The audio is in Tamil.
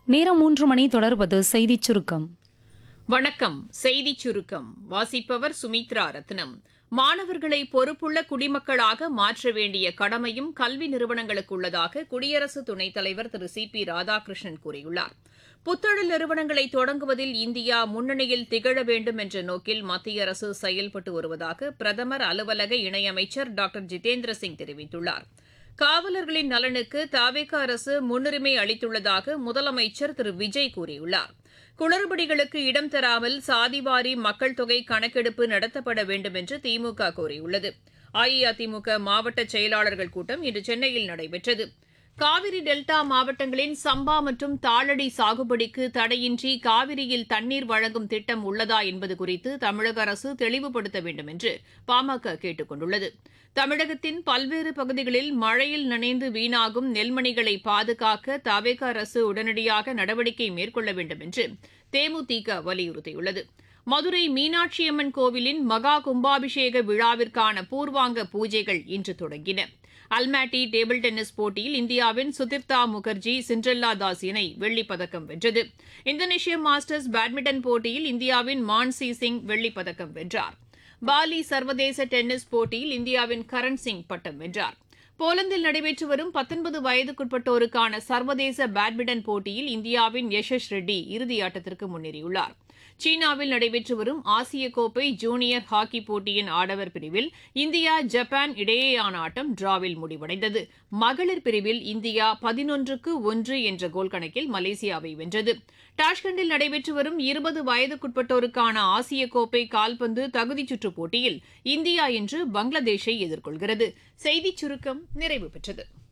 நேரம் மூன்று மணி தொடர்வது செய்திச் சுருக்கம் வணக்கம் செய்திச் சுருக்கம் வாசிப்பவர் சுமித்ரா ரத்னம் மாணவர்களை பொறுப்புள்ள குடிமக்களாக மாற்ற வேண்டிய கடமையும் கல்வி நிறுவனங்களுக்கு உள்ளதாக குடியரசு துணைத் தலைவர் திரு சி பி ராதாகிருஷ்ணன் கூறியுள்ளார் புத்தொழில் நிறுவனங்களை தொடங்குவதில் இந்தியா முன்னணியில் திகழ வேண்டும் என்ற நோக்கில் மத்திய அரசு செயல்பட்டு வருவதாக பிரதமர் அலுவலக இணையமைச்சர் டாக்டர் ஜிதேந்திர சிங் தெரிவித்துள்ளார் காவலர்களின் நலனுக்கு தாவேக அரசு முன்னுரிமை அளித்துள்ளதாக முதலமைச்சர் திரு விஜய் கூறியுள்ளார் குளறுபடிகளுக்கு இடம் தராமல் சாதிவாரி மக்கள் தொகை கணக்கெடுப்பு நடத்தப்பட வேண்டும் என்று திமுக கோரியுள்ளது அஇஅதிமுக மாவட்ட செயலாளர்கள் கூட்டம் இன்று சென்னையில் நடைபெற்றது காவிரி டெல்டா மாவட்டங்களின் சம்பா மற்றும் தாளடி சாகுபடிக்கு தடையின்றி காவிரியில் தண்ணீர் வழங்கும் திட்டம் உள்ளதா என்பது குறித்து தமிழக அரசு தெளிவுபடுத்த வேண்டும் என்று பாமக கேட்டுக் கொண்டுள்ளது தமிழகத்தின் பல்வேறு பகுதிகளில் மழையில் நனைந்து வீணாகும் நெல்மணிகளை பாதுகாக்க தவேக அரசு உடனடியாக நடவடிக்கை மேற்கொள்ள வேண்டும் என்று தேமுதிக வலியுறுத்தியுள்ளது மதுரை மீனாட்சியம்மன் கோவிலின் மகா கும்பாபிஷேக விழாவிற்கான பூர்வாங்க பூஜைகள் இன்று தொடங்கின அல்மாட்டி டேபிள் டென்னிஸ் போட்டியில் இந்தியாவின் சுதிர்தா முகர்ஜி சிண்ட்ரெல்லா தாஸ் இணை வெள்ளிப் பதக்கம் வென்றது இந்தோனேஷிய மாஸ்டர்ஸ் பேட்மிண்டன் போட்டியில் இந்தியாவின் மான்சி சிங் வெள்ளிப் பதக்கம் வென்றார் பாலி சர்வதேச டென்னிஸ் போட்டியில் இந்தியாவின் கரண் சிங் பட்டம் வென்றார் போலந்தில் நடைபெற்று வரும் பத்தொன்பது வயதுக்குட்பட்டோருக்கான சர்வதேச பேட்மிண்டன் போட்டியில் இந்தியாவின் யஷஸ் ரெட்டி இறுதியாட்டத்திற்கு முன்னேறியுள்ளார் சீனாவில் நடைபெற்று வரும் ஆசிய கோப்பை ஜூனியர் ஹாக்கி போட்டியின் ஆடவர் பிரிவில் இந்தியா ஜப்பான் இடையேயான ஆட்டம் டிராவில் முடிவடைந்தது மகளிர் பிரிவில் இந்தியா பதினொன்றுக்கு ஒன்று என்ற கோல் கணக்கில் மலேசியாவை வென்றது டாஷ்கண்டில் நடைபெற்று வரும் இருபது வயதுக்குட்பட்டோருக்கான ஆசிய கோப்பை கால்பந்து தகுதிச் சுற்றுப் போட்டியில் இந்தியா இன்று பங்களாதேஷை எதிர்கொள்கிறது செய்திச் சுருக்கம் நிறைவு பெற்றது